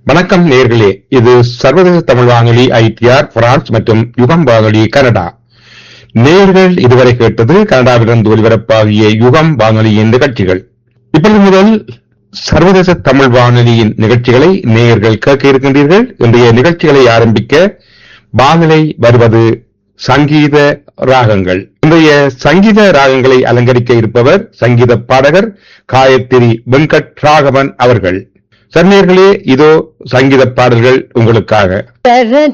வணக்கம் நேர்களே இது சர்வதேச தமிழ் வானொலி ஐடிஆர் பிரான்ஸ் மற்றும் யுகம் வானொலி கனடா நேர்கள் இதுவரை கேட்டது கனடாவிலிருந்து ஒலிபரப்பாகிய யுகம் வானொலியின் நிகழ்ச்சிகள் இப்பொழுது முதல் சர்வதேச தமிழ் வானொலியின் நிகழ்ச்சிகளை நேயர்கள் கேட்க இருக்கின்றீர்கள் இன்றைய நிகழ்ச்சிகளை ஆரம்பிக்க வானிலை வருவது சங்கீத ராகங்கள் இன்றைய சங்கீத ராகங்களை அலங்கரிக்க இருப்பவர் சங்கீத பாடகர் காயத்ரி வெங்கட் ராகவன் அவர்கள் சர்ணியர்களே இதோ சங்கீத பாடல்கள் உங்களுக்காக தர